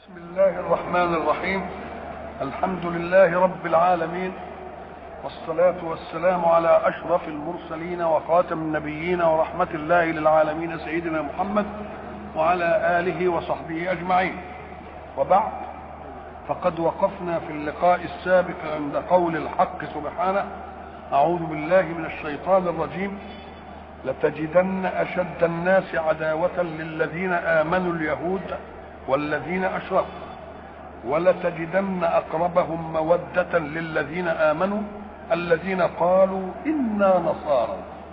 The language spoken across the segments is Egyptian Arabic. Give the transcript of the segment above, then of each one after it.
بسم الله الرحمن الرحيم الحمد لله رب العالمين والصلاة والسلام على أشرف المرسلين وخاتم النبيين ورحمة الله للعالمين سيدنا محمد وعلى آله وصحبه أجمعين وبعد فقد وقفنا في اللقاء السابق عند قول الحق سبحانه أعوذ بالله من الشيطان الرجيم لتجدن أشد الناس عداوة للذين آمنوا اليهود والذين أشركوا ولتجدن أقربهم مودة للذين آمنوا الذين قالوا إنا نصارى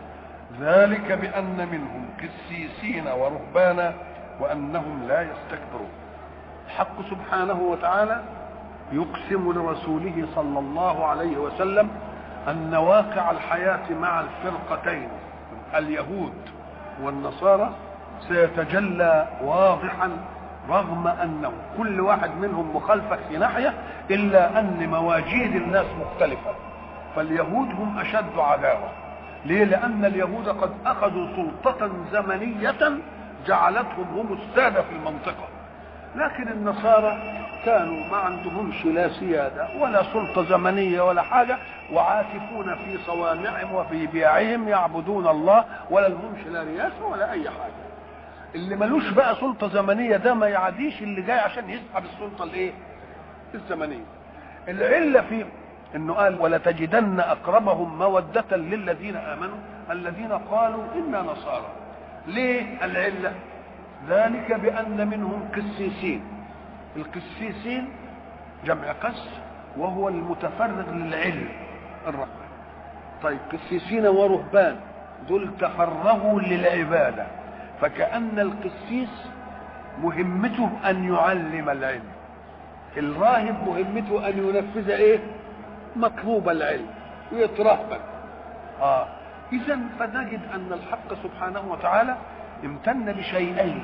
ذلك بأن منهم كسيسين ورهبانا وأنهم لا يستكبرون الحق سبحانه وتعالى يقسم لرسوله صلى الله عليه وسلم أن واقع الحياة مع الفرقتين اليهود والنصارى سيتجلى واضحا رغم أنه كل واحد منهم مخالفة في ناحية إلا أن مواجيد الناس مختلفة فاليهود هم أشد عداوة ليه؟ لأن اليهود قد أخذوا سلطة زمنية جعلتهم هم السادة في المنطقة لكن النصارى كانوا ما عندهمش لا سيادة ولا سلطة زمنية ولا حاجة وعاكفون في صوامعهم وفي بيعهم يعبدون الله ولا لهمش لا رياسة ولا أي حاجة اللي ملوش بقى سلطة زمنية ده ما يعديش اللي جاي عشان يسحب السلطة الايه الزمنية العلة في انه قال ولتجدن اقربهم مودة للذين امنوا الذين قالوا انا نصارى ليه العلة ذلك بان منهم قسيسين القسيسين جمع قس وهو المتفرغ للعلم الرحمن طيب قسيسين ورهبان دول تفرغوا للعباده فكأن القسيس مهمته أن يعلم العلم الراهب مهمته أن ينفذ إيه مطلوب العلم ويترهبن آه إذا فنجد أن الحق سبحانه وتعالى امتن بشيئين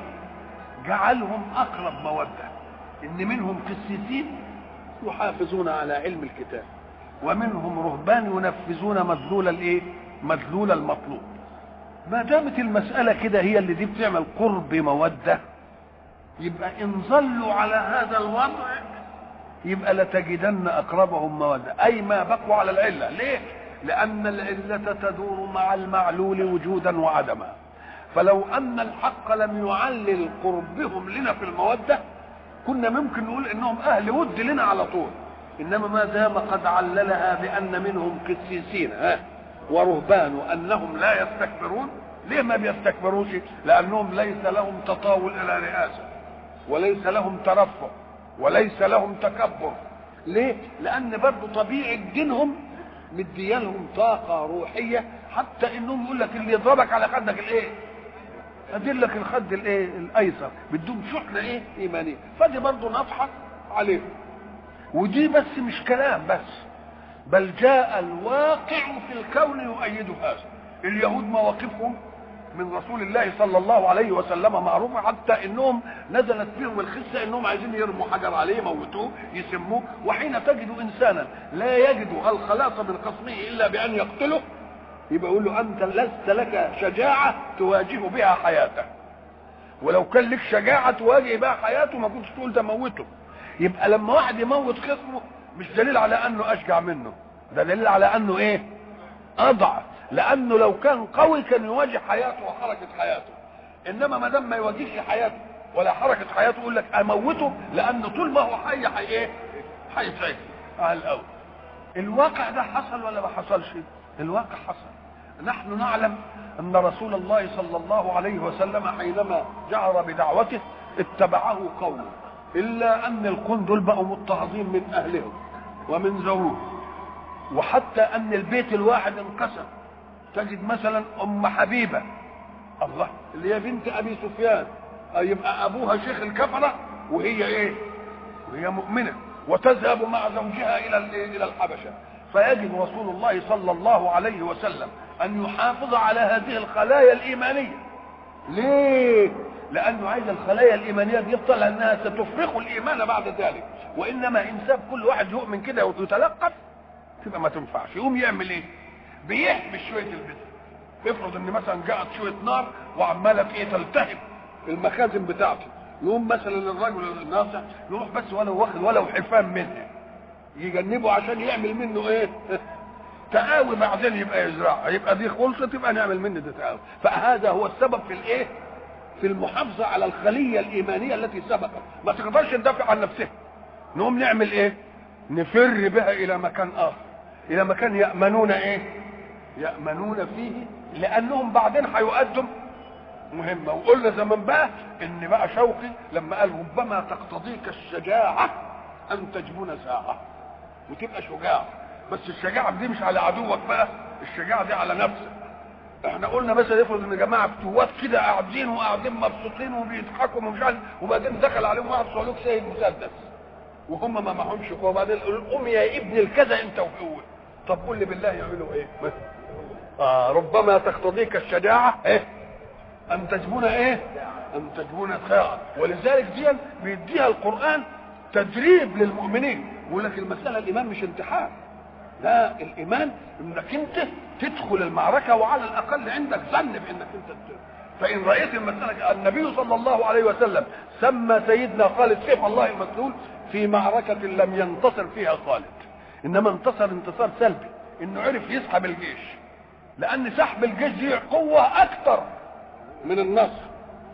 جعلهم أقرب مودة إن منهم قسيسين يحافظون على علم الكتاب ومنهم رهبان ينفذون مدلول الإيه مدلول المطلوب ما دامت المسألة كده هي اللي دي بتعمل قرب مودة يبقى إن ظلوا على هذا الوضع يبقى لتجدن أقربهم مودة أي ما بقوا على العلة ليه؟ لأن العلة تدور مع المعلول وجودا وعدما فلو أن الحق لم يعلل قربهم لنا في المودة كنا ممكن نقول إنهم أهل ود لنا على طول إنما ما دام قد عللها بأن منهم قسيسين ها ورهبان وانهم لا يستكبرون ليه ما بيستكبروش لانهم ليس لهم تطاول الى رئاسه وليس لهم ترفع وليس لهم تكبر ليه لان برضه طبيعه دينهم مديالهم طاقه روحيه حتى انهم يقول لك اللي يضربك على خدك الايه ادلك الخد الايه الايسر بدهم شحنه ايه ايمانيه فدي برضه نصحه عليهم ودي بس مش كلام بس بل جاء الواقع في الكون يؤيد هذا اليهود مواقفهم من رسول الله صلى الله عليه وسلم معروفة حتى انهم نزلت بهم الخسة انهم عايزين يرموا حجر عليه يموتوه يسموه وحين تجد انسانا لا يجد الخلاص من خصمه الا بان يقتله يبقى يقول له انت لست لك شجاعة تواجه بها حياته ولو كان لك شجاعة تواجه بها حياته ما كنتش تقول ده موته يبقى لما واحد يموت خصمه مش دليل على انه اشجع منه ده دليل على انه ايه اضعف لانه لو كان قوي كان يواجه حياته وحركه حياته انما ما دام ما يواجهش حياته ولا حركه حياته يقول لك اموته لان طول ما هو حي حي ايه هيتعب على الاول الواقع ده حصل ولا ما حصلش الواقع حصل نحن نعلم ان رسول الله صلى الله عليه وسلم حينما جهر بدعوته اتبعه قومه الا ان القوم دول بقوا مضطهدين من اهلهم ومن زوجهم وحتى ان البيت الواحد انقسم تجد مثلا ام حبيبه الله اللي هي بنت ابي سفيان يبقى ابوها شيخ الكفره وهي ايه وهي مؤمنه وتذهب مع زوجها الى الى الحبشه فيجد رسول الله صلى الله عليه وسلم ان يحافظ على هذه الخلايا الايمانيه ليه لانه عايز الخلايا الايمانيه دي يفضل لانها ستفرخ الايمان بعد ذلك وانما ان ساب كل واحد يؤمن كده ويتلقف تبقى ما تنفعش يقوم يعمل ايه بيحمي شويه البدع افرض ان مثلا جاءت شويه نار وعماله ايه تلتهب المخازن بتاعته يقوم مثلا الرجل الناصح يروح بس ولو واخد ولو حفام منه يجنبه عشان يعمل منه ايه تقاوي بعدين يبقى يزرعها يبقى دي خلصت يبقى نعمل منه ده تقاوي فهذا هو السبب في الايه في المحافظه على الخليه الايمانيه التي سبقت ما تقدرش تدافع عن نفسها نقوم نعمل ايه نفر بها الى مكان اخر الى مكان يامنون ايه يامنون فيه لانهم بعدين هيؤدوا مهمه وقلنا زمان بقى ان بقى شوقي لما قال ربما تقتضيك الشجاعه ان تجبن ساعه وتبقى شجاع بس الشجاعه دي مش على عدوك بقى الشجاعه دي على نفسك احنا قلنا مثلا افرض ان جماعه فتوات كده قاعدين وقاعدين مبسوطين وبيضحكوا ومش عارف وبعدين دخل عليهم واحد صعلوك سيد مسدس وهم ما معهمش قوه وبعدين قوم يا ابن الكذا انت وهو طب قول لي بالله يعملوا ايه؟ آه ربما تقتضيك الشجاعه ايه؟ ان تجبن ايه؟ ان تجبن ساعه ولذلك دي بيديها القران تدريب للمؤمنين يقول لك المساله الايمان مش امتحان لا الايمان انك انت تدخل المعركه وعلى الاقل عندك ظن بانك انت فان رايت المساله النبي صلى الله عليه وسلم سمى سيدنا خالد سيف الله المسلول في معركه لم ينتصر فيها خالد انما انتصر انتصار سلبي انه عرف يسحب الجيش لان سحب الجيش دي قوه اكثر من النصر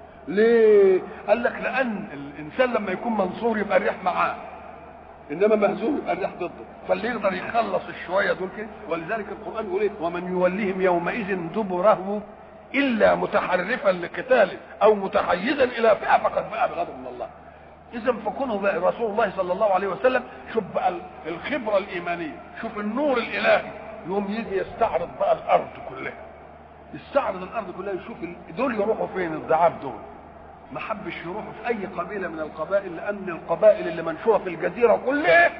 ليه قال لك لان الانسان لما يكون منصور يبقى الريح معاه انما مهزوم يبقى الريح ضده فاللي يقدر يخلص الشويه دول كده ولذلك القران يقول ايه ومن يوليهم يومئذ دبره الا متحرفا لقتال او متحيزا الى فئه فقد باء بغضب من الله اذا فكونه بقى رسول الله صلى الله عليه وسلم شوف بقى الخبره الايمانيه شوف النور الالهي يوم يجي يستعرض بقى الارض كلها يستعرض الارض كلها يشوف دول يروحوا فين الضعاف دول ما حبش يروحوا في اي قبيله من القبائل لان القبائل اللي منشوره في الجزيره كلها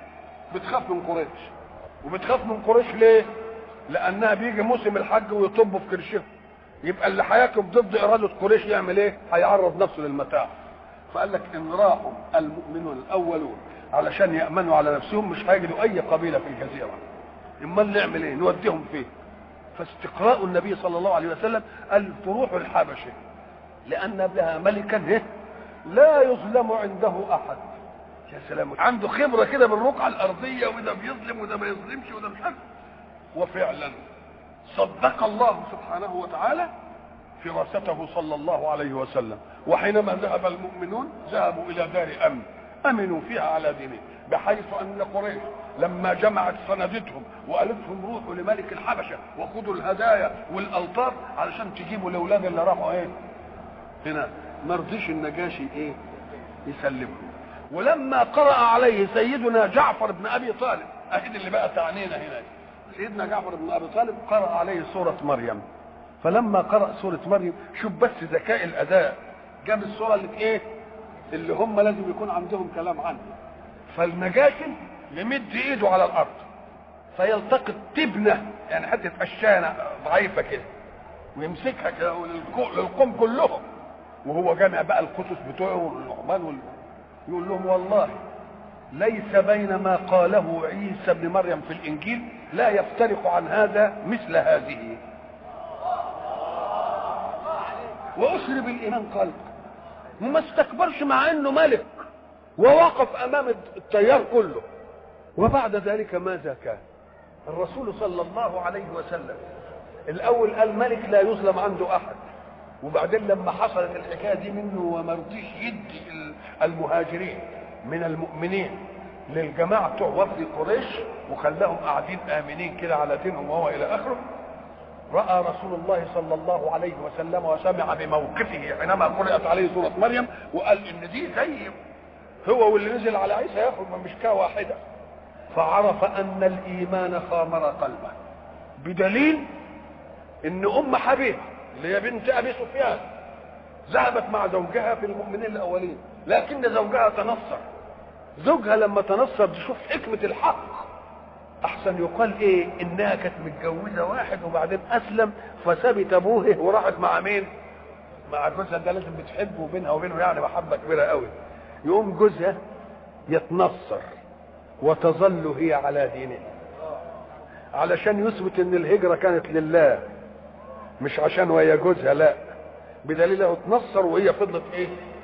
بتخاف من قريش وبتخاف من قريش ليه لانها بيجي موسم الحج ويطبوا في كرشهم يبقى اللي هيقف ضد اراده قريش يعمل ايه هيعرض نفسه للمتاع فقال لك ان راحوا المؤمنون الاولون علشان يامنوا على نفسهم مش هيجدوا اي قبيله في الجزيره امال نعمل ايه نوديهم فين فاستقراء النبي صلى الله عليه وسلم قال تروحوا الحبشه لان لها ملكا إيه؟ لا يظلم عنده احد يا سلام عنده خبره كده بالرقعه الارضيه وده بيظلم وده ما يظلمش وده مش عارف وفعلا صدق الله سبحانه وتعالى فراسته صلى الله عليه وسلم وحينما ذهب المؤمنون ذهبوا الى دار امن امنوا فيها على دينهم بحيث ان قريش لما جمعت سندتهم وقالت لهم روحوا لملك الحبشه وخذوا الهدايا والالطاف علشان تجيبوا الاولاد اللي راحوا ايه هنا ما رضيش النجاشي ايه يسلمهم ولما قرأ عليه سيدنا جعفر بن ابي طالب اكيد اللي بقى تعنينا هنا سيدنا جعفر بن ابي طالب قرأ عليه سورة مريم فلما قرأ سورة مريم شوف بس ذكاء الاداء جاب السورة اللي ايه اللي هم لازم يكون عندهم كلام عنها فالنجاشي يمد ايده على الارض فيلتقط تبنه يعني حته قشانه ضعيفه كده ويمسكها كده للقوم كلهم وهو جامع بقى القصص بتوعه والنعمان وال... يقول لهم والله ليس بين ما قاله عيسى ابن مريم في الانجيل لا يفترق عن هذا مثل هذه واشرب الايمان قلب وما استكبرش مع انه ملك ووقف امام التيار كله وبعد ذلك ماذا كان الرسول صلى الله عليه وسلم الاول قال ملك لا يظلم عنده احد وبعدين لما حصلت الحكايه دي منه وما رضيش يدي المهاجرين من المؤمنين للجماعه بتوع وفد قريش وخلاهم قاعدين امنين كده على دينهم وهو الى اخره راى رسول الله صلى الله عليه وسلم وسمع بموقفه حينما قرات عليه سوره مريم وقال ان دي زي هو واللي نزل على عيسى ياخذ من مشكاه واحده فعرف ان الايمان خامر قلبه بدليل ان ام حبيبه اللي هي بنت ابي سفيان ذهبت مع زوجها في المؤمنين الاولين لكن زوجها تنصر زوجها لما تنصر تشوف حكمه الحق احسن يقال ايه انها كانت متجوزه واحد وبعدين اسلم فسابت ابوه وراحت مع مين مع جوزها ده لازم بتحبه وبينها وبينه يعني محبه كبيره قوي يقوم جوزها يتنصر وتظل هي على دينه علشان يثبت ان الهجره كانت لله مش عشان وهي جوزها لا بدليل انه اتنصر وهي فضلت ايه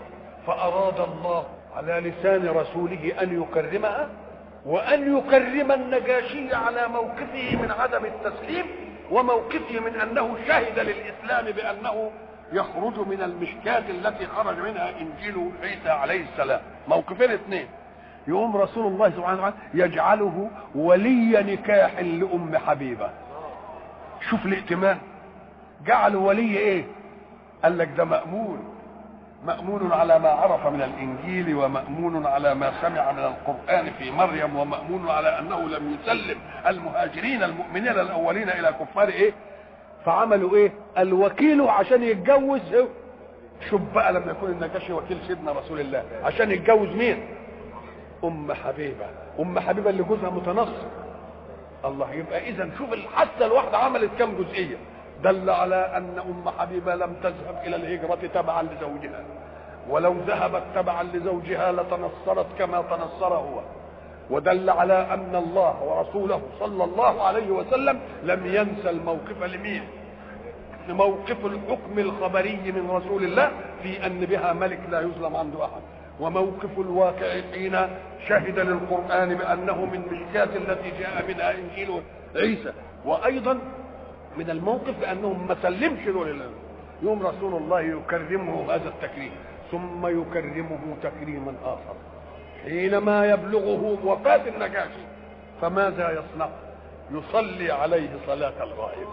فأراد الله على لسان رسوله أن يكرمها وأن يكرم النجاشي على موقفه من عدم التسليم وموقفه من أنه شهد للإسلام بأنه يخرج من المشكاة التي خرج منها إنجيل عيسى عليه السلام موقفين اثنين يقوم رسول الله سبحانه وتعالى يجعله ولي نكاح لأم حبيبة شوف الائتمان جعل ولي ايه قال لك ده مأمون مأمون على ما عرف من الإنجيل ومأمون على ما سمع من القرآن في مريم ومأمون على أنه لم يسلم المهاجرين المؤمنين الأولين إلى كفار إيه فعملوا إيه الوكيل عشان يتجوز شوف بقى لما يكون النجاشي وكيل سيدنا رسول الله عشان يتجوز مين أم حبيبة أم حبيبة اللي جوزها متنصر الله يبقى إذا شوف حتى الواحدة عملت كم جزئية دل على ان ام حبيبه لم تذهب الى الهجره تبعا لزوجها ولو ذهبت تبعا لزوجها لتنصرت كما تنصر هو ودل على ان الله ورسوله صلى الله عليه وسلم لم ينسى الموقف لمين موقف الحكم الخبري من رسول الله في ان بها ملك لا يظلم عنده احد وموقف الواقع حين شهد للقران بانه من مشكات التي جاء منها انجيل عيسى وايضا من الموقف لانهم ما سلمش دول يوم رسول الله يكرمه هذا التكريم ثم يكرمه تكريما اخر حينما يبلغه وفاه النجاشي فماذا يصنع يصلي عليه صلاه الغائب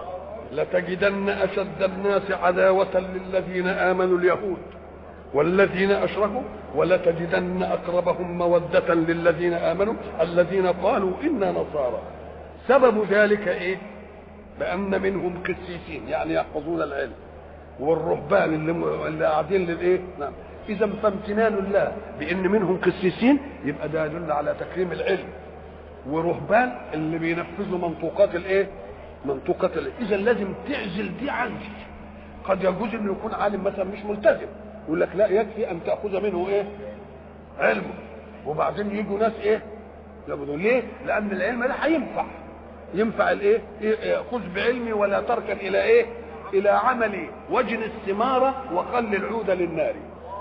لتجدن اشد الناس عداوه للذين امنوا اليهود والذين اشركوا ولتجدن اقربهم موده للذين امنوا الذين قالوا انا نصارى سبب ذلك ايه بان منهم قسيسين يعني يحفظون العلم والرهبان اللي, اللي قاعدين للايه نعم اذا فامتنان الله بان منهم قسيسين يبقى ده يدل على تكريم العلم ورهبان اللي بينفذوا منطوقات الايه منطوقات الايه اذا لازم تعزل دي عن دي قد يجوز انه يكون عالم مثلا مش ملتزم يقول لك لا يكفي ان تاخذ منه ايه علمه وبعدين يجوا ناس ايه يقولوا ليه لان العلم ده هينفع ينفع الايه خذ بعلمي ولا تركن الى ايه الى عملي وجن الثمار وخل العود للنار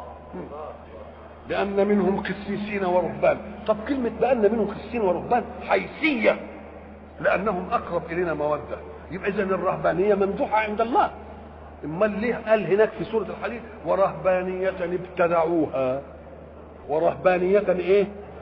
لان منهم قسيسين ورهبان طب كلمه بان منهم قسيسين ورهبان حيثيه لانهم اقرب الينا موده يبقى اذا الرهبانيه ممدوحه عند الله امال ليه قال هناك في سوره الحديد ورهبانيه ابتدعوها ورهبانيه ايه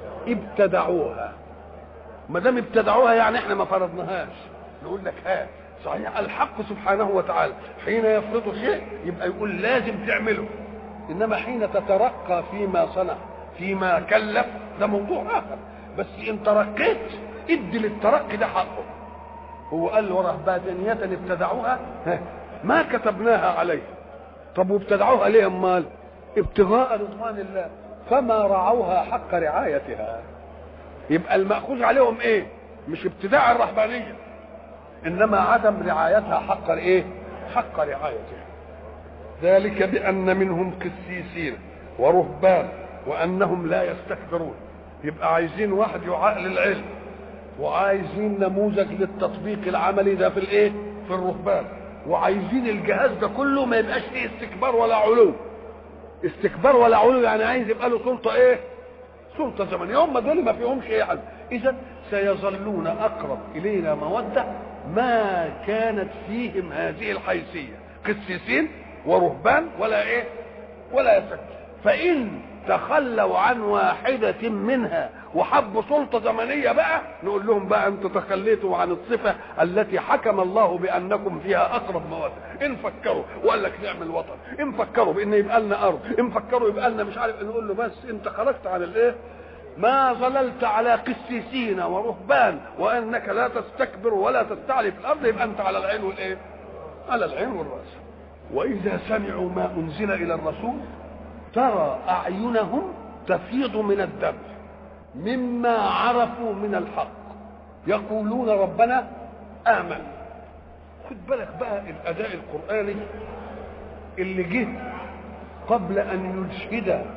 ابتدعوها ما دام ابتدعوها يعني احنا ما فرضناهاش نقول لك ها صحيح الحق سبحانه وتعالى حين يفرض شيء يبقى يقول لازم تعمله انما حين تترقى فيما صنع فيما كلف ده موضوع اخر بس ان ترقيت ادي للترقي ده حقه هو قال ورهبانية ابتدعوها ما كتبناها عليه طب وابتدعوها ليه امال ابتغاء رضوان الله فما رعوها حق رعايتها يبقى المأخوذ عليهم ايه مش ابتداع الرهبانية انما عدم رعايتها حق ايه حق رعايتها ذلك بان منهم قسيسين ورهبان وانهم لا يستكبرون يبقى عايزين واحد يعقل العلم وعايزين نموذج للتطبيق العملي ده في الايه في الرهبان وعايزين الجهاز ده كله ما يبقاش فيه استكبار ولا علو استكبار ولا علو يعني عايز يبقى له سلطه ايه سلطه زمنيه هم دول ما فيهمش ايه حد اذا سيظلون اقرب الينا موده ما كانت فيهم هذه الحيثيه قسيسين ورهبان ولا ايه ولا يسك فان تخلوا عن واحدة منها وحبوا سلطة زمنية بقى نقول لهم بقى انتوا تخليتوا عن الصفة التي حكم الله بأنكم فيها أقرب مودة إن فكروا وقال لك نعمل وطن إن فكروا بأن يبقى لنا أرض إن فكروا يبقى لنا مش عارف نقول له بس أنت خرجت عن الإيه ما ظللت على قسيسين ورهبان وانك لا تستكبر ولا تستعلي في الارض يبقى انت على العين والايه؟ على العين والراس. واذا سمعوا ما انزل الى الرسول ترى اعينهم تفيض من الدم مما عرفوا من الحق يقولون ربنا امن خد بالك بقى الاداء القراني اللي جه قبل ان يجهد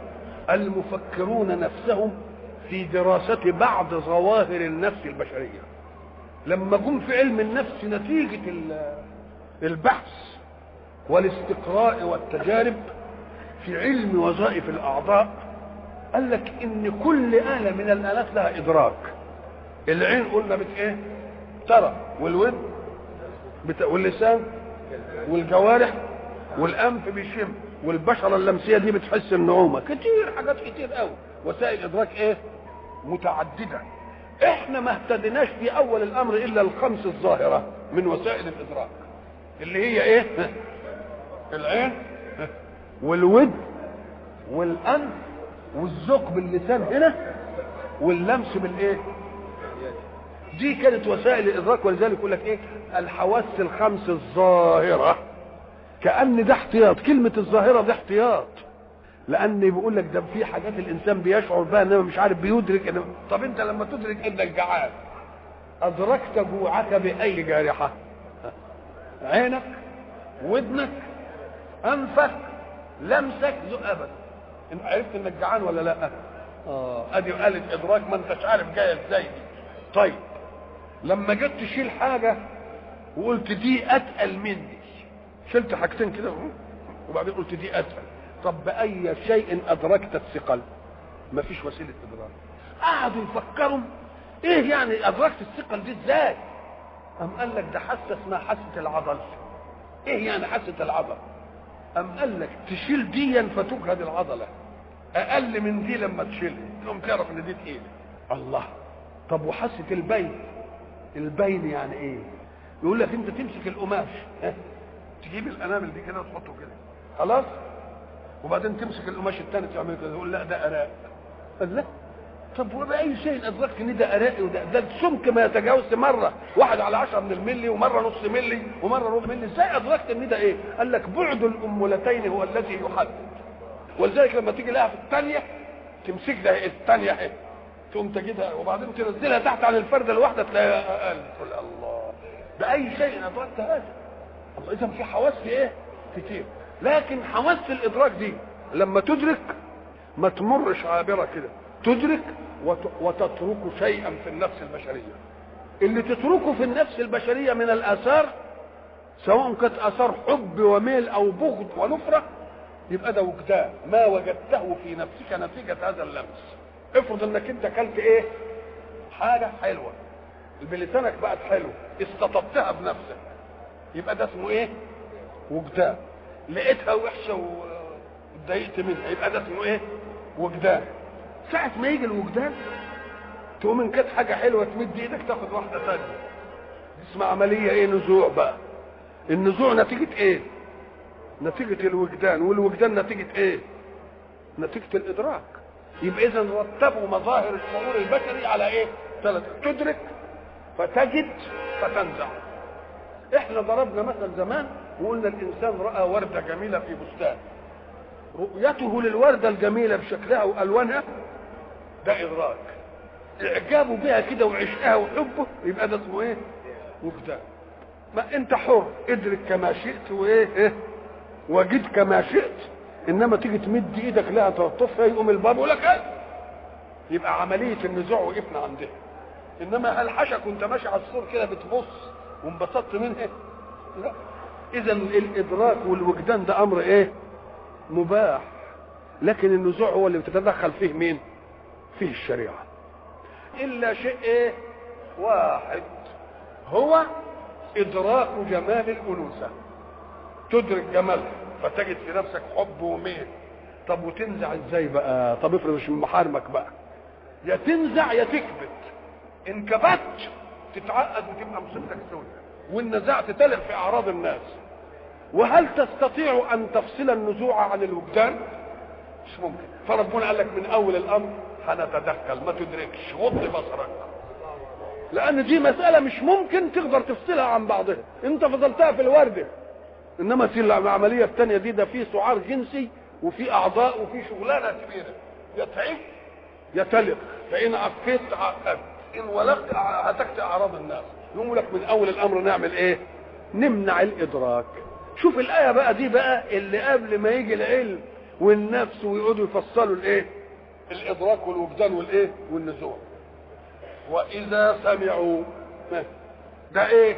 المفكرون نفسهم في دراسة بعض ظواهر النفس البشرية لما جم في علم النفس نتيجة البحث والاستقراء والتجارب في علم وظائف الاعضاء قال لك ان كل آلة من الآلات لها ادراك العين قلنا بت ايه ترى والود بت... واللسان والجوارح والانف بيشم والبشره اللمسيه دي بتحس النعومه كتير حاجات كتير قوي وسائل ادراك ايه متعدده احنا ما اهتديناش في اول الامر الا الخمس الظاهره من وسائل الادراك اللي هي ايه العين والود والانف والذوق باللسان هنا واللمس بالايه دي كانت وسائل الادراك ولذلك يقول لك ايه الحواس الخمس الظاهره كان ده احتياط كلمه الظاهره ده احتياط لان بيقول لك ده في حاجات الانسان بيشعر بها انما مش عارف بيدرك إنما طب انت لما تدرك انك جعان ادركت جوعك باي جارحه عينك ودنك انفك لمسك ابدا ان عرفت انك جعان ولا لا اه ادي آلة ادراك ما انتش عارف جايه ازاي دي طيب لما جيت تشيل حاجه وقلت دي اتقل مني شلت حاجتين كده وبعدين قلت دي اتقل طب باي شيء ادركت الثقل مفيش وسيله ادراك قعدوا يفكروا ايه يعني ادركت الثقل دي ازاي ام قال لك ده حاسه اسمها حاسه العضل ايه يعني حاسه العضل ام قال لك تشيل ديا فتجهد العضله اقل من دي لما تشيلها تقوم تعرف ان دي تقيله الله طب وحاسه البين البين يعني ايه يقول لك انت تمسك القماش ها؟ تجيب الانامل دي كده وتحطه كده خلاص وبعدين تمسك القماش الثاني تعمل كده يقول لا ده اراء قال لا طب وبأي شيء أدركت إن ده أرائي وده ده السمك ما يتجاوزش مرة واحد على عشرة من الملي ومرة نص ملي ومرة ربع ملي إزاي أدركت إن ده إيه؟ قال لك بعد الأمولتين هو الذي يحدد ولذلك لما تيجي لها في الثانية تمسك ده الثانية اهي تقوم تجدها وبعدين تنزلها تحت عن الفردة الواحدة تلاقيها أقل تقول الله بأي شيء أدركت هذا الله إذا في حواس إيه؟ كتير لكن حواس الإدراك دي لما تدرك ما تمرش عابرة كده تدرك وت- وتترك شيئا في النفس البشرية اللي تتركه في النفس البشرية من الآثار سواء كانت آثار حب وميل أو بغض ونفرة يبقى ده وجدان ما وجدته في نفسك نتيجة هذا اللمس افرض انك انت اكلت ايه حاجة حلوة بلسانك بقت حلوة استطبتها بنفسك يبقى ده اسمه ايه وجدان لقيتها وحشة و- واتضايقت منها يبقى ده اسمه ايه وجدان ساعة ما يجي الوجدان تقوم ان كانت حاجة حلوة تمد ايدك تاخد واحدة تانية اسمها عملية ايه نزوع بقى النزوع نتيجة ايه نتيجة الوجدان والوجدان نتيجة ايه نتيجة الادراك يبقى اذا رتبوا مظاهر الشعور البشري على ايه ثلاثة تدرك فتجد فتنزع احنا ضربنا مثل زمان وقلنا الانسان راى ورده جميله في بستان رؤيته للورده الجميله بشكلها والوانها ده ادراك اعجابه بها كده وعشقها وحبه يبقى ده اسمه ايه وجدان ما انت حر ادرك كما شئت وايه ايه وجد كما شئت انما تيجي تمد ايدك لها تلطفها يقوم الباب يقول لك ايه يبقى عمليه النزوع وقفنا عندها انما هل حشك وانت ماشي على السور كده بتبص وانبسطت منها لا اذا الادراك والوجدان ده امر ايه مباح لكن النزوع هو اللي بتتدخل فيه مين فيه الشريعه الا شيء ايه واحد هو ادراك جمال الانوثه تدرك جمالها فتجد في نفسك حب وميل طب وتنزع ازاي بقى طب افرض مش من محارمك بقى يا تنزع يا تكبت ان كبت تتعقد وتبقى مصيبتك سودة وان نزعت تلغ في اعراض الناس وهل تستطيع ان تفصل النزوع عن الوجدان مش ممكن فربنا قال لك من اول الامر هنتدخل ما تدركش غض بصرك لان دي مساله مش ممكن تقدر تفصلها عن بعضها انت فضلتها في الورده انما في العمليه الثانيه دي ده في سعار جنسي وفي اعضاء وفي شغلانه كبيره يا تعب يا تلق فان عفيت عقدت ان ولغت هتكت اعراض الناس يقول لك من اول الامر نعمل ايه نمنع الادراك شوف الايه بقى دي بقى اللي قبل ما يجي العلم والنفس ويقعدوا يفصلوا الايه الادراك والوجدان والايه والنزوع واذا سمعوا ده ايه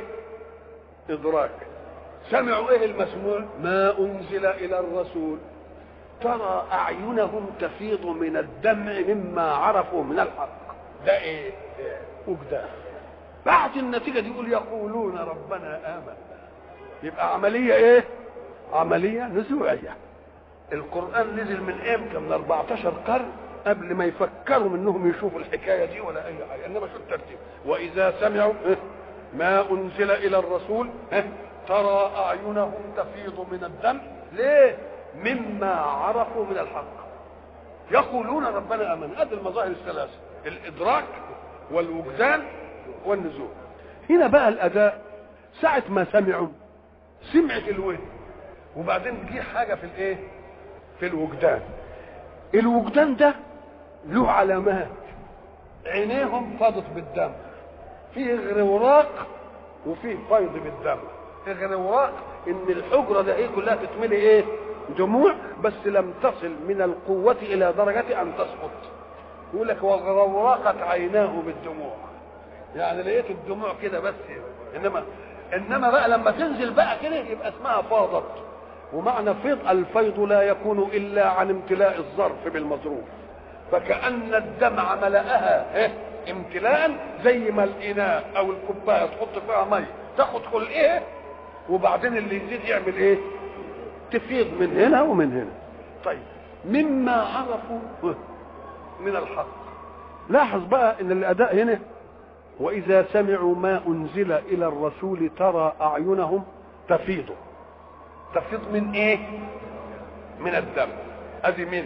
ادراك سمعوا ايه المسموع ما انزل الى الرسول ترى اعينهم تفيض من الدمع مما عرفوا من الحق ده ايه وجدان بعد النتيجه دي يقول يقولون ربنا امنا يبقى عمليه ايه عمليه نزوعيه القران نزل من امتى من 14 قرن قبل ما يفكروا منهم يشوفوا الحكايه دي ولا اي حاجه انما شو الترتيب واذا سمعوا ما انزل الى الرسول ترى اعينهم تفيض من الدم ليه مما عرفوا من الحق يقولون ربنا امنا ادي المظاهر الثلاثه الادراك والوجدان والنزول هنا بقى الاداء ساعه ما سمعوا سمعت الوجه وبعدين جه حاجه في الايه في الوجدان الوجدان ده له علامات عينيهم فاضت بالدم فيه غرواق وفيه فيض بالدم غرواق ان الحجره ده ايه كلها تتملي ايه دموع بس لم تصل من القوة إلى درجة أن تسقط يقول لك وغرقت عيناه بالدموع يعني لقيت الدموع كده بس انما انما بقى لما تنزل بقى كده يبقى اسمها فاضت ومعنى فيض الفيض لا يكون الا عن امتلاء الظرف بالمظروف فكأن الدمع ملأها إيه؟ امتلاء زي ما الإناء أو الكوباية تحط فيها مية تاخد كل إيه وبعدين اللي يزيد يعمل إيه تفيض من هنا ومن هنا طيب مما عرفوا من الحق لاحظ بقى ان الاداء هنا واذا سمعوا ما انزل الى الرسول ترى اعينهم تفيض تفيض من ايه من الدم ادي من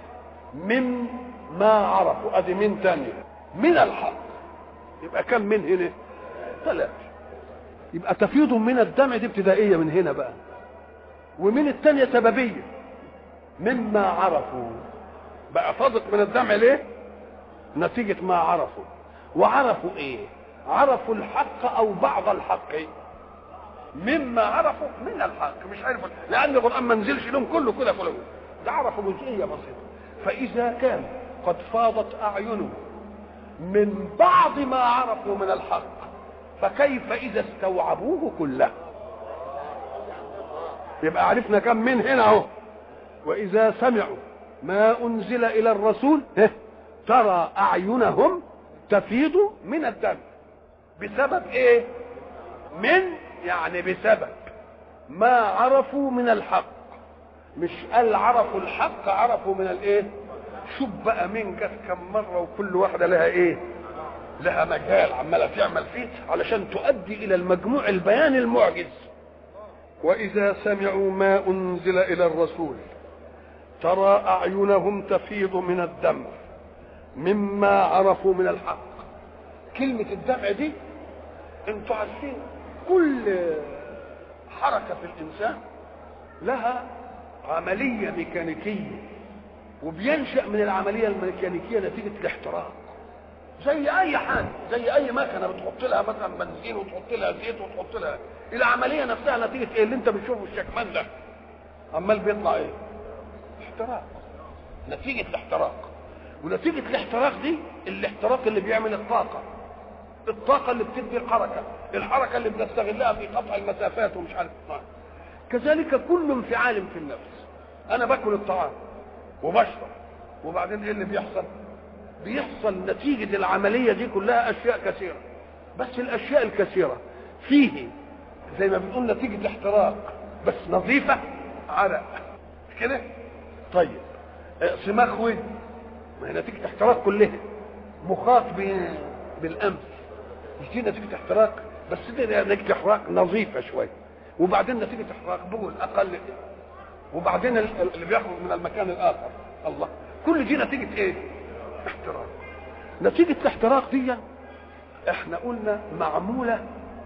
من ما عرفوا ادي من تانية من الحق يبقى كم من هنا ثلاث يبقى تفيض من الدم دي ابتدائيه من هنا بقى ومن الثانيه سببيه مما عرفوا بقى فاضت من الدمع ليه نتيجة ما عرفوا وعرفوا ايه عرفوا الحق او بعض الحق مما عرفوا من الحق مش عارف لان القران ما نزلش لهم كله كده كله ده عرفوا جزئيه بسيطه فاذا كان قد فاضت اعينهم من بعض ما عرفوا من الحق فكيف اذا استوعبوه كله يبقى عرفنا كم من هنا اهو واذا سمعوا ما انزل الى الرسول ترى اعينهم تفيض من الدم بسبب ايه من يعني بسبب ما عرفوا من الحق مش قال عرفوا الحق عرفوا من الايه شوف بقى مين جت كم مره وكل واحده لها ايه لها مجال عماله تعمل فيه علشان تؤدي الى المجموع البيان المعجز واذا سمعوا ما انزل الى الرسول ترى اعينهم تفيض من الدمع مما عرفوا من الحق كلمة الدمع دي انتوا عارفين كل حركة في الإنسان لها عملية ميكانيكية وبينشأ من العملية الميكانيكية نتيجة الاحتراق زي أي حاجة زي أي مكنة بتحط لها مثلا بنزين وتحط لها زيت وتحط لها العملية نفسها نتيجة إيه اللي أنت بتشوفه الشكمان ده عمال بيطلع إيه؟ احتراق نتيجة الاحتراق ونتيجة الاحتراق دي الاحتراق اللي بيعمل الطاقة الطاقة اللي بتدي الحركة الحركة اللي بنستغلها في قطع المسافات ومش عارف الطاقة. كذلك كل انفعال في النفس انا باكل الطعام وبشرب وبعدين ايه اللي بيحصل بيحصل نتيجة العملية دي كلها اشياء كثيرة بس الاشياء الكثيرة فيه زي ما بنقول نتيجة احتراق بس نظيفة عرق كده طيب سماخ ودن ما هي نتيجة احتراق كلها مخاط بالأنف مش دي نتيجة احتراق بس دي نتيجة احتراق نظيفة شوية وبعدين نتيجة احتراق بول أقل وبعدين اللي بيخرج من المكان الآخر الله كل دي نتيجة إيه؟ احتراق نتيجة الاحتراق دي احنا قلنا معمولة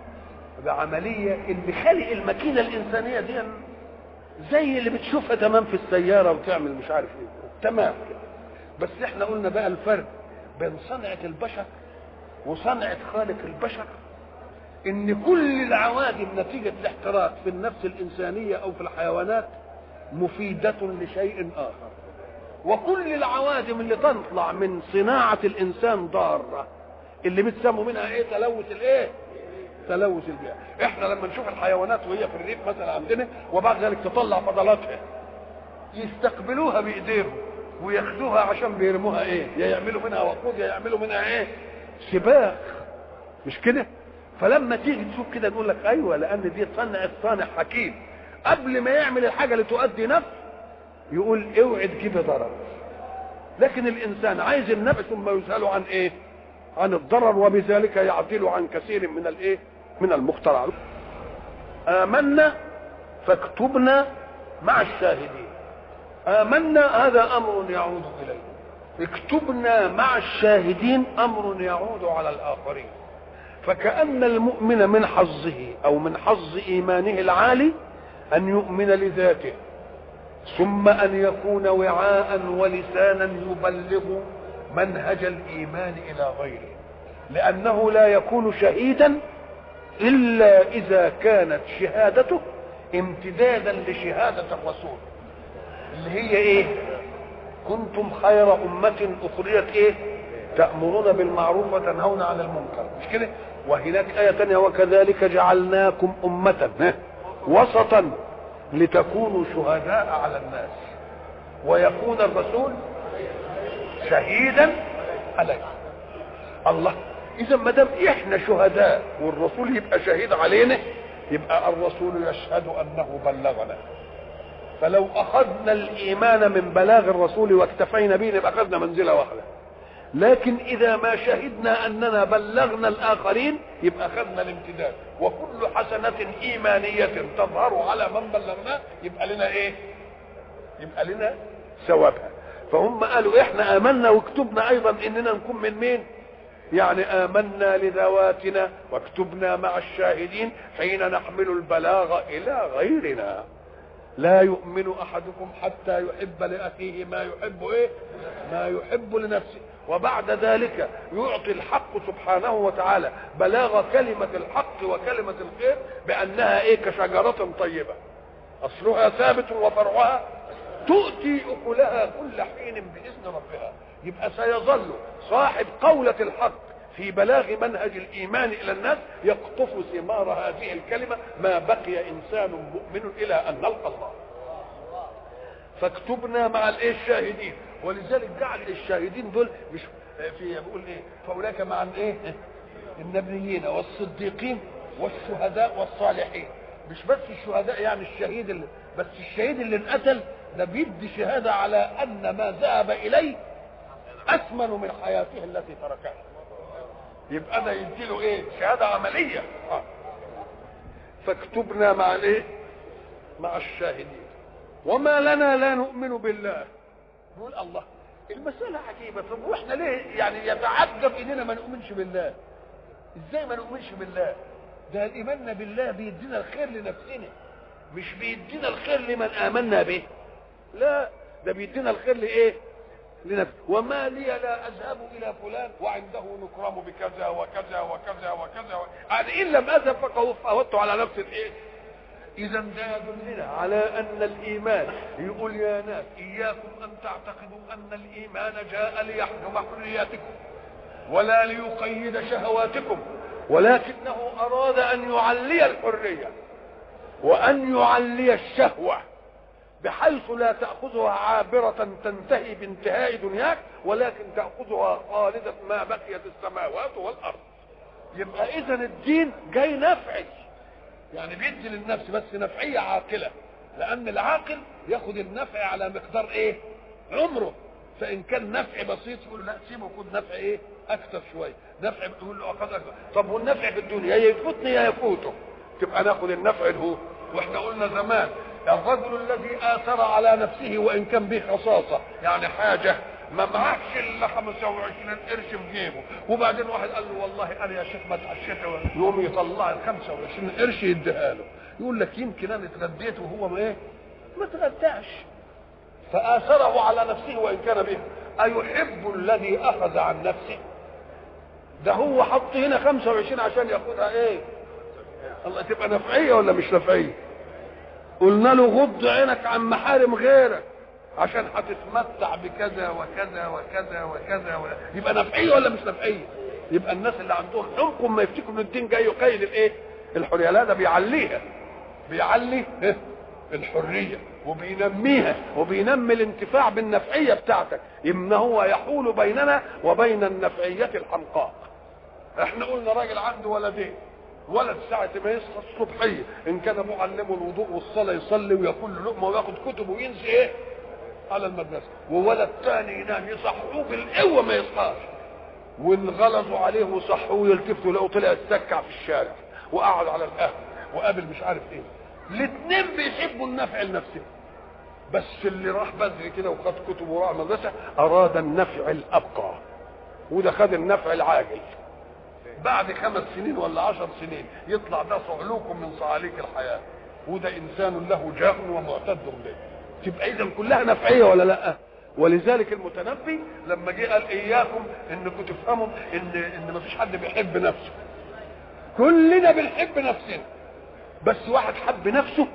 بعملية اللي خلق الماكينة الإنسانية دي زي اللي بتشوفها تمام في السيارة وتعمل مش عارف ايه تمام كده بس احنا قلنا بقى الفرق بين صنعة البشر وصنعة خالق البشر ان كل العوادم نتيجة الاحتراق في النفس الانسانية او في الحيوانات مفيدة لشيء اخر وكل العوادم اللي تطلع من صناعة الانسان ضارة اللي بتسموا منها ايه تلوث الايه تلوث البيئة احنا لما نشوف الحيوانات وهي في الريف مثلا عندنا وبعد ذلك تطلع فضلاتها يستقبلوها بايديهم وياخدوها عشان بيرموها ايه يا يعملوا منها وقود يا يعملوا منها ايه سباق مش كده فلما تيجي تشوف كده تقول لك ايوه لان دي صنع الصانع حكيم قبل ما يعمل الحاجه اللي تؤدي نفع يقول اوعي تجيب ضرر لكن الانسان عايز النفع ثم يسال عن ايه عن الضرر وبذلك يعدل عن كثير من الايه من المخترعات امنا فاكتبنا مع الشاهدين آمنا هذا أمر يعود إليه اكتبنا مع الشاهدين أمر يعود على الآخرين فكأن المؤمن من حظه أو من حظ إيمانه العالي أن يؤمن لذاته ثم أن يكون وعاء ولسانا يبلغ منهج الإيمان إلى غيره لأنه لا يكون شهيدا إلا إذا كانت شهادته امتدادا لشهادة الرسول اللي هي ايه كنتم خير أمة أخرجت ايه تأمرون بالمعروف وتنهون عن المنكر مش كده وهناك آية تانية وكذلك جعلناكم أمة وسطا لتكونوا شهداء على الناس ويكون الرسول شهيدا عليكم الله اذا ما دام احنا شهداء والرسول يبقى شهيد علينا يبقى الرسول يشهد انه بلغنا فلو اخذنا الايمان من بلاغ الرسول واكتفينا به نبقى اخذنا منزله واحده لكن اذا ما شهدنا اننا بلغنا الاخرين يبقى اخذنا الامتداد وكل حسنه ايمانيه تظهر على من بلغناه يبقى لنا ايه يبقى لنا ثوابها فهم قالوا احنا امنا واكتبنا ايضا اننا نكون من مين يعني آمنا لذواتنا واكتبنا مع الشاهدين حين نحمل البلاغ إلى غيرنا لا يؤمن أحدكم حتى يحب لأخيه ما يحب إيه ما يحب لنفسه وبعد ذلك يعطي الحق سبحانه وتعالى بلاغ كلمة الحق وكلمة الخير بأنها إيه كشجرة طيبة أصلها ثابت وفرعها تؤتي أكلها كل حين بإذن ربها يبقى سيظل صاحب قولة الحق في بلاغ منهج الإيمان إلى الناس يقطف ثمار هذه الكلمة ما بقي إنسان مؤمن إلى أن نلقى الله فاكتبنا مع الايه الشاهدين ولذلك جعل الشاهدين دول مش في بيقول ايه فاولئك مع الايه النبيين والصديقين والشهداء والصالحين مش بس الشهداء يعني الشهيد اللي بس الشهيد اللي انقتل ده بيدي شهاده على ان ما ذهب اليه اثمن من حياته التي تركها يبقى ده يديله ايه شهاده عمليه آه. فاكتبنا مع الايه مع الشاهدين وما لنا لا نؤمن بالله نقول الله المسألة عجيبة طب واحنا ليه يعني يتعجب اننا ما نؤمنش بالله ازاي ما نؤمنش بالله ده ايماننا بالله بيدينا الخير لنفسنا مش بيدينا الخير لمن امنا به لا ده بيدينا الخير لايه لنفسه وما لي لا اذهب الى فلان وعنده نكرم بكذا وكذا وكذا وكذا و... يعني ان لم اذهب فقد فوتت على نفسي الايه اذا ده يدلنا على ان الايمان يقول يا ناس اياكم ان تعتقدوا ان الايمان جاء ليحكم حرياتكم ولا ليقيد شهواتكم ولكنه اراد ان يعلي الحريه وان يعلي الشهوه بحيث لا تأخذها عابرة تنتهي بانتهاء دنياك ولكن تأخذها خالدة ما بقيت السماوات والأرض يبقى إذا الدين جاي نفعي يعني بيدي للنفس بس نفعية عاقلة لأن العاقل ياخد النفع على مقدار إيه؟ عمره فإن كان نفع بسيط يقول لا سيبه خد نفع إيه؟ أكثر شوية نفع يقول له أخذ أكثر طب والنفع في الدنيا يا يفوتني يا يفوته تبقى ناخد النفع اللي هو واحنا قلنا زمان الرجل الذي آثر على نفسه وإن كان به خصاصة يعني حاجة ما معكش إلا 25 قرش في جيبه وبعدين واحد قال له والله أنا يا شيخ ما اتعشيت يقوم يطلع ال 25 قرش يديها له يقول لك يمكن أنا اتغديت وهو ما إيه؟ ما اتغداش فآثره على نفسه وإن كان به أيحب الذي أخذ عن نفسه ده هو حط هنا 25 عشان ياخدها ايه الله تبقى نفعيه ولا مش نفعيه قلنا له غض عينك عن محارم غيرك عشان هتتمتع بكذا وكذا وكذا وكذا و... يبقى نفعيه ولا مش نفعيه يبقى الناس اللي عندهم حمق ما يفتكروا ان الدين جاي يقيد الايه الحريه لا ده بيعليها بيعلي إيه؟ الحريه وبينميها وبينمي الانتفاع بالنفعيه بتاعتك ان هو يحول بيننا وبين النفعيه الحمقاء احنا قلنا راجل عنده ولدين ولد ساعة ما يصحى الصبحية إن كان معلمه الوضوء والصلاة يصلي وياكل له لقمة وياخد كتب وينسى إيه؟ على المدرسة وولد تاني ينام يصحوه بالقوة ما يصحاش وانغلظوا عليه وصحوه يلتفتوا لقوا طلع اتسكع في الشارع وقعد على القهوة وقابل مش عارف ايه الاثنين بيحبوا النفع لنفسهم بس اللي راح بدري كده وخد كتب وراح المدرسة أراد النفع الأبقى وده خد النفع العاجل بعد خمس سنين ولا عشر سنين يطلع ده صعلوك من صعاليك الحياة وده إنسان له جاه ومعتد به تبقى إذا كلها نفعية ولا لأ ولذلك المتنبي لما جه قال إياكم إنكم تفهموا إن إن مفيش حد بيحب نفسه كلنا بنحب نفسنا بس واحد حب نفسه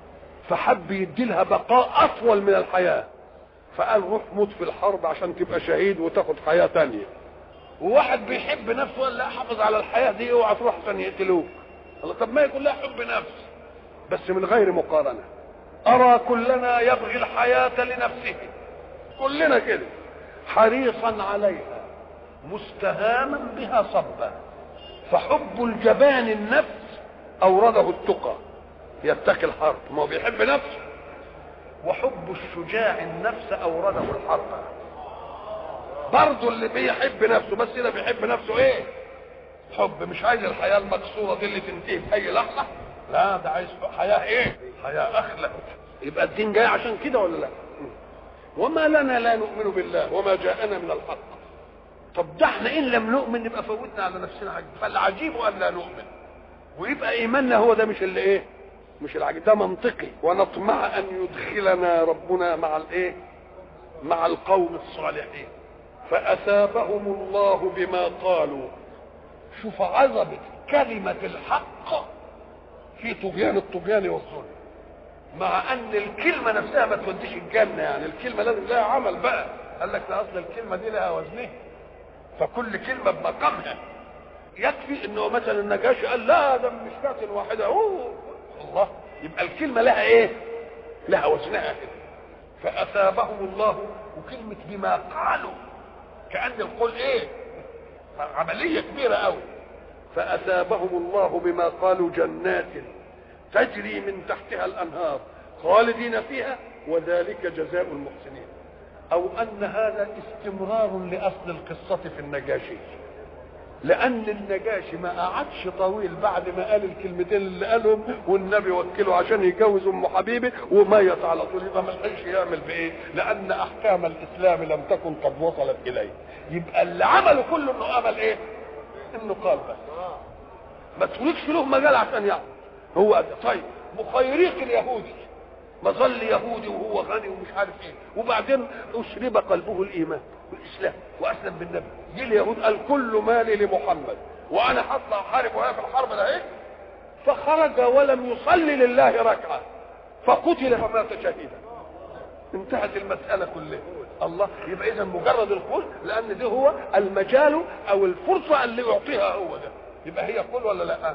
فحب يدي لها بقاء أطول من الحياة فقال روح موت في الحرب عشان تبقى شهيد وتاخد حياة تانية وواحد بيحب نفسه قال لا حافظ على الحياه دي اوعى تروح عشان يقتلوك الله طب ما هي كلها حب نفس بس من غير مقارنه ارى كلنا يبغي الحياه لنفسه كلنا كده حريصا عليها مستهاما بها صبا فحب الجبان النفس اورده التقى يتقي الحرب ما هو بيحب نفسه وحب الشجاع النفس اورده الحرب برضه اللي بيحب نفسه بس ده بيحب نفسه ايه حب مش عايز الحياه المكسوره دي اللي تنتهي في اي لحظه لا ده عايز حياه ايه حياه اخلق يبقى الدين جاي عشان كده ولا لا وما لنا لا نؤمن بالله وما جاءنا من الحق طب ده احنا ان لم نؤمن نبقى فوتنا على نفسنا حاجه فالعجيب ان لا نؤمن ويبقى ايماننا هو ده مش اللي ايه مش العجيب ده منطقي ونطمع ان يدخلنا ربنا مع الايه مع القوم الصالحين فأثابهم الله بما قالوا شوف عظمة كلمة الحق في طغيان الطغيان والظلم مع أن الكلمة نفسها ما توديش الجنة يعني الكلمة لازم لها عمل بقى قال لك ده أصل الكلمة دي لها وزنها فكل كلمة بمقامها يكفي انه مثلا النجاشي قال لا ده مش كاتل واحدة أوه الله يبقى الكلمة لها ايه لها وزنها كده فأثابهم الله وكلمة بما قالوا كأن القول ايه عملية كبيرة قوي فأثابهم الله بما قالوا جنات تجري من تحتها الأنهار خالدين فيها وذلك جزاء المحسنين أو أن هذا استمرار لأصل القصة في النجاشي لأن النجاشي ما قعدش طويل بعد ما قال الكلمتين اللي قالهم والنبي وكله عشان يجوز أم حبيبه وميت على طول يبقى ما لحقش يعمل بإيه؟ لأن أحكام الإسلام لم تكن قد وصلت إليه. يبقى اللي عمله كله إنه عمل إيه؟ إنه قال بس. ما تقولكش له مجال عشان يعمل. هو ده. طيب مخيريق اليهودي مظل يهودي وهو غني ومش عارف ايه وبعدين اشرب قلبه الايمان والاسلام واسلم بالنبي جه اليهود قال كل مالي لمحمد وانا هطلع احارب وهي في الحرب ده ايه فخرج ولم يصلي لله ركعه فقتل فمات شهيدا انتهت المساله كلها الله يبقى اذا مجرد القول لان ده هو المجال او الفرصه اللي يعطيها هو ده يبقى هي قول ولا لا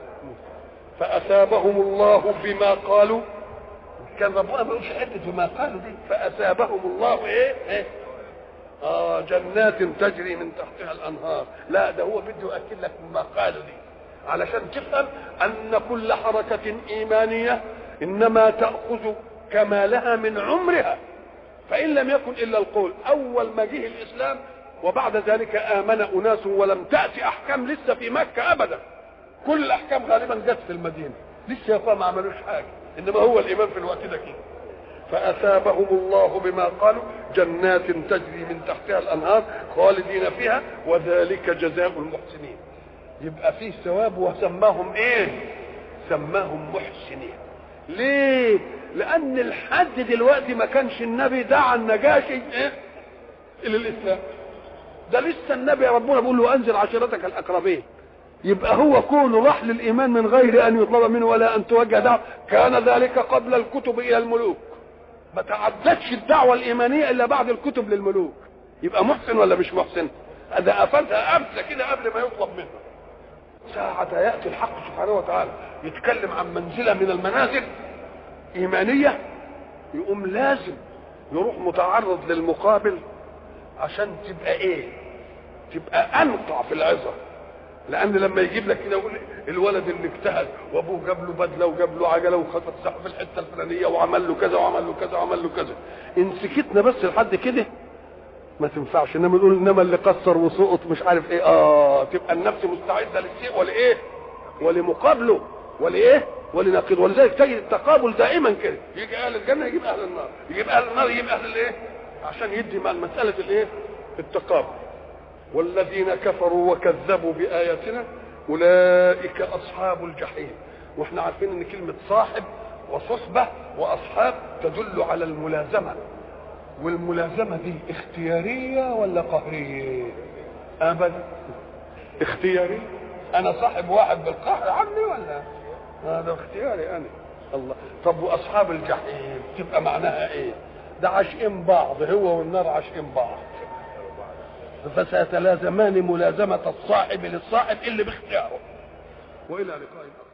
فاثابهم الله بما قالوا كان ربنا ما يقولش حته بما قالوا دي فاثابهم الله ايه, إيه؟ اه جنات تجري من تحتها الانهار لا ده هو بده ياكد لك بما قالوا دي علشان تفهم ان كل حركه ايمانيه انما تاخذ كمالها من عمرها فان لم يكن الا القول اول ما جه الاسلام وبعد ذلك امن اناس ولم تاتي احكام لسه في مكه ابدا كل الاحكام غالبا جت في المدينه لسه يا ما عملوش حاجه انما هو الايمان في الوقت ده كده فاثابهم الله بما قالوا جنات تجري من تحتها الانهار خالدين فيها وذلك جزاء المحسنين يبقى فيه ثواب وسماهم ايه سماهم محسنين ليه لان الحد دلوقتي ما كانش النبي دعا النجاشي ايه الى الاسلام ده لسه النبي ربنا بيقول له انزل عشيرتك الاقربين يبقى هو كونه راح للايمان من غير ان يطلب منه ولا ان توجه دعوه كان ذلك قبل الكتب الى الملوك ما تعدتش الدعوه الايمانيه الا بعد الكتب للملوك يبقى محسن ولا مش محسن ده قفلها امثله كده قبل ما يطلب منه ساعة يأتي الحق سبحانه وتعالى يتكلم عن منزلة من المنازل إيمانية يقوم لازم يروح متعرض للمقابل عشان تبقى ايه تبقى انقع في العظه لان لما يجيب لك كده يقول الولد اللي اجتهد وابوه جاب له بدله وجاب له عجله وخطط في الحته الفلانيه وعمل له كذا وعمل له كذا وعمل له كذا ان سكتنا بس لحد كده ما تنفعش انما نقول انما اللي قصر وسقط مش عارف ايه اه تبقى النفس مستعده للشيء ولايه ولمقابله ولايه ولنقيض ولذلك تجد التقابل دائما كده يجي اهل الجنه يجيب اهل النار يجيب اهل النار يجيب اهل الايه عشان يدي مع مساله الايه التقابل والذين كفروا وكذبوا باياتنا اولئك اصحاب الجحيم واحنا عارفين ان كلمه صاحب وصحبه واصحاب تدل على الملازمه والملازمه دي اختياريه ولا قهريه ابدا اختياري انا صاحب واحد بالقهر عني ولا هذا اختياري انا الله طب واصحاب الجحيم تبقى معناها ايه ده عاشقين بعض هو والنار عاشقين بعض فسيتلازمان ملازمة الصاحب للصاحب اللي باختياره وإلى لقاء آخر